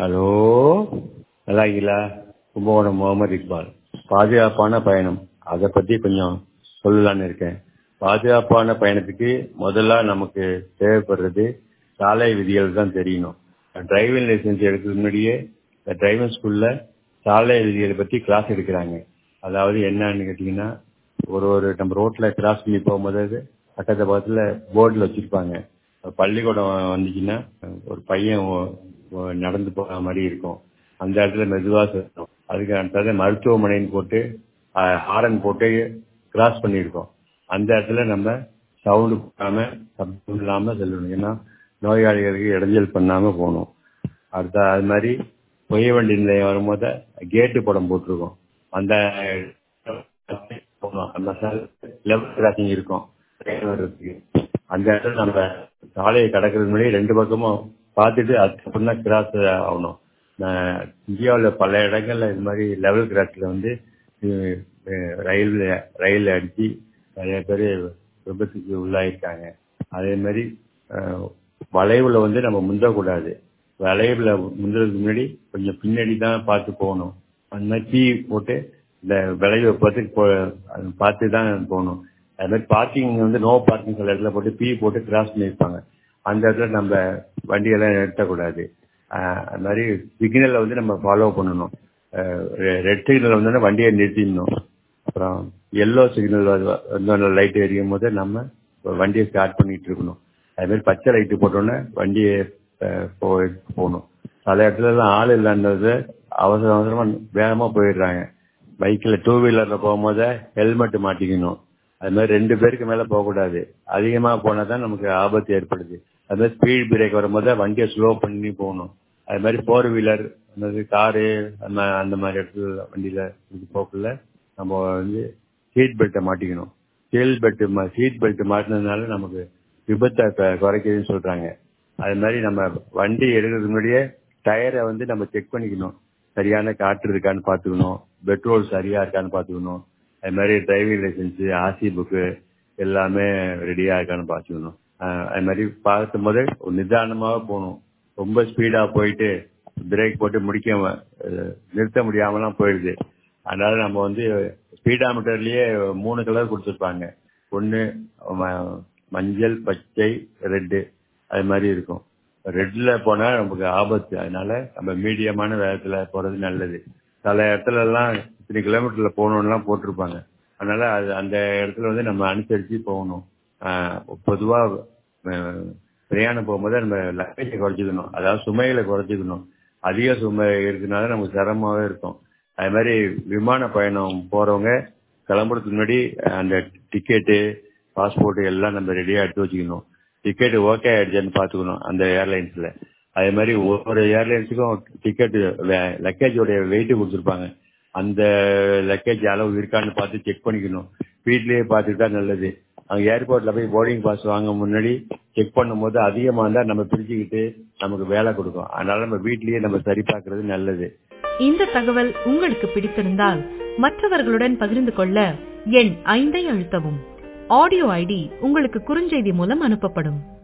hello நல்லா இருக்கீங்களா கும்பகோணம் முகமது இக்பால் பாதுகாப்பான பயணம் அதை பற்றி கொஞ்சம் சொல்லலான்னு இருக்கேன் பாதுகாப்பான பயணத்துக்கு முதல்ல நமக்கு தேவைப்படுறது சாலை விதிகள் தான் தெரியணும் டிரைவிங் லைசன்ஸ் எடுக்கிறதுக்கு முன்னாடியே இந்த டிரைவிங் ஸ்கூலில் சாலை விதிகளை பற்றி கிளாஸ் எடுக்கிறாங்க அதாவது என்னன்னு கேட்டிங்கன்னா ஒரு ஒரு நம்ம ரோட்டில் கிராஸ் பண்ணி போகும்போது பக்கத்து பக்கத்தில் போர்டில் வச்சுருப்பாங்க பள்ளிக்கூடம் வந்துச்சுன்னா ஒரு பையன் ஒ- ஒ- நடந்து போகிற மாதிரி இருக்கும் அந்த இடத்துல மெதுவாக செல்லணும் அதுக்கு அடுத்தது மருத்துவமனைன்னு போட்டு ஹாரன் போட்டு கிராஸ் பண்ணியிருக்கோம் அந்த இடத்துல நம்ம சவுண்டு போடாம சத்தம் இல்லாமல் செல்லணும் ஏன்னா நோயாளிகளுக்கு இடைஞ்சல் பண்ணாமல் போகணும் அடுத்த அது மாதிரி புய வண்டி நிலையம் வரும்போது கேட்டு படம் போட்டிருக்கோம் அந்த போகணும் அந்த லெவல் கிராசிங் இருக்கும் train வர்றதுக்கு அந்த இடத்துல நம்ம சாலையை கடக்கிறதுக்கு முன்னாடி ரெண்டு பக்கமும் பார்த்துட்டு அதுக்கப்புறம் தான் கிராஸ் ஆகணும் இந்தியாவில் பல இடங்கள்ல இது மாதிரி லெவல் கிராஸ்ல வந்து அஹ், அஹ், ரயில் ரயில் அடிச்சு நிறைய பேர் விபத்துக்கு உள்ளாயிருக்காங்க அதே மாதிரி அஹ், வளைவுல வந்து நம்ம முந்தக்கூடாது வளைவுல முந்துறதுக்கு முன்னாடி கொஞ்சம் பின்னாடி தான் பார்த்து போகணும் அந்த மாதிரி டீ போட்டு இந்த விளைவை பார்த்து போ அது பார்த்து தான் போகணும் அது மாதிரி பார்க்கிங் வந்து நோ பார்க்கிங் சில இடத்துல போட்டு பீ போட்டு கிராஸ் பண்ணியிருப்பாங்க அந்த இடத்துல நம்ம வண்டியெல்லாம் நிறுத்தக்கூடாது ஆஹ் அது மாதிரி சிக்னலை வந்து நம்ம ஃபாலோ பண்ணணும் ரெட் சிக்னல் வந்தோடனே வண்டியை நிறுத்திடணும் அப்புறம் எல்லோ சிக்னல் வந்து லைட் எரியும் போது நம்ம வண்டியை ஸ்டார்ட் பண்ணிட்டு இருக்கணும் அது மாதிரி பச்சை லைட்டு போட்டோன்னே வண்டியை அஹ், போ- போகணும் சில இடத்துல எல்லாம் ஆள் இல்லைன்றது அவசர அவசரமா வேகமா போயிடுறாங்க பைக்ல டூ வீலர்ல போகும்போது ஹெல்மெட் மாட்டிக்கணும் அது மாதிரி ரெண்டு பேருக்கு மேல போகக்கூடாது அதிகமா போனா தான் நமக்கு ஆபத்து ஏற்படுது அது மாதிரி ஸ்பீட் பிரேக் வரும்போது வண்டியை ஸ்லோ பண்ணி போகணும் அது மாதிரி ஃபோர் வீலர் அந்த காரு அந்த மா- அந்த மாதிரி இடத்துல வண்டியில இது போக்குள்ள நம்ம வந்து சீட் பெல்ட்டை மாட்டிக்கணும் சீட் பெல்ட் சீட் பெல்ட் மாட்டினதுனால நமக்கு விபத்தை க- குறைக்குதுன்னு சொல்றாங்க அது மாதிரி நம்ம வண்டி எடுக்கிறதுக்கு முன்னாடியே டயரை வந்து நம்ம செக் பண்ணிக்கணும் சரியான காற்று இருக்கான்னு பார்த்துக்கணும் பெட்ரோல் சரியா இருக்கான்னு பார்த்துக்கணும் அது மாதிரி டிரைவிங் லைசன்ஸ் ஆர்சி புக்கு எல்லாமே ரெடியா இருக்கான்னு பார்த்துக்கணும் ஆஹ் அது மாதிரி பார்க்கும் போது ஒரு நிதானமாக போகணும் ரொம்ப ஸ்பீடா போயிட்டு பிரேக் போட்டு முடிக்க அஹ், நிறுத்த முடியாமலாம் போயிடுது அதனால நம்ம வந்து ஸ்பீடாமீட்டர்லயே மூணு கலர் கொடுத்துருப்பாங்க ஒன்னு ம- மஞ்சள் பச்சை ரெட்டு அது மாதிரி இருக்கும் ரெட்ல போனா நமக்கு ஆபத்து அதனால நம்ம மீடியமான வேகத்துல போறது நல்லது சில இடத்துல எல்லாம் இத்தனை கிலோமீட்டர்ல போகணும்லாம் போட்டிருப்பாங்க அதனால அது அந்த இடத்துல வந்து நம்ம அனுசரிச்சு போகணும் ஆஹ் பொதுவா அஹ், பிரயாணம் போகும்போது நம்ம லக்கேஜை குறைச்சிக்கணும் அதாவது சுமைகளை குறைச்சிக்கணும் அதிக சுமை இருக்குனால நமக்கு சிரமமாவே இருக்கும் அது மாதிரி விமான பயணம் போறவங்க கிளம்புறதுக்கு முன்னாடி அந்த டிக்கெட்டு பாஸ்போர்ட் எல்லாம் நம்ம ரெடியா எடுத்து வச்சுக்கணும் டிக்கெட் ஓகே ஆயிடுச்சான்னு பாத்துக்கணும் அந்த ஏர்லைன்ஸ்ல அதே மாதிரி ஒவ்வொரு ஏர்லைன்ஸுக்கும் டிக்கெட் லக்கேஜோட வெயிட் கொடுத்துருப்பாங்க அந்த லக்கேஜ் அளவு இருக்கான்னு பார்த்து செக் பண்ணிக்கணும் வீட்லயே பார்த்துக்கிட்டா நல்லது அங்க ஏர்போர்ட்ல போய் போர்டிங் பாஸ் வாங்க முன்னாடி செக் பண்ணும்போது அதிகமா இருந்தா நம்ம பிரிச்சுக்கிட்டு நமக்கு வேலை கொடுக்கும் அதனால நம்ம வீட்லயே நம்ம சரி பார்க்கறது நல்லது இந்த தகவல் உங்களுக்கு பிடித்திருந்தால் மற்றவர்களுடன் பகிர்ந்து கொள்ள எண் ஐந்தை அழுத்தவும் ஆடியோ ஐடி உங்களுக்கு குறுஞ்செய்தி மூலம் அனுப்பப்படும்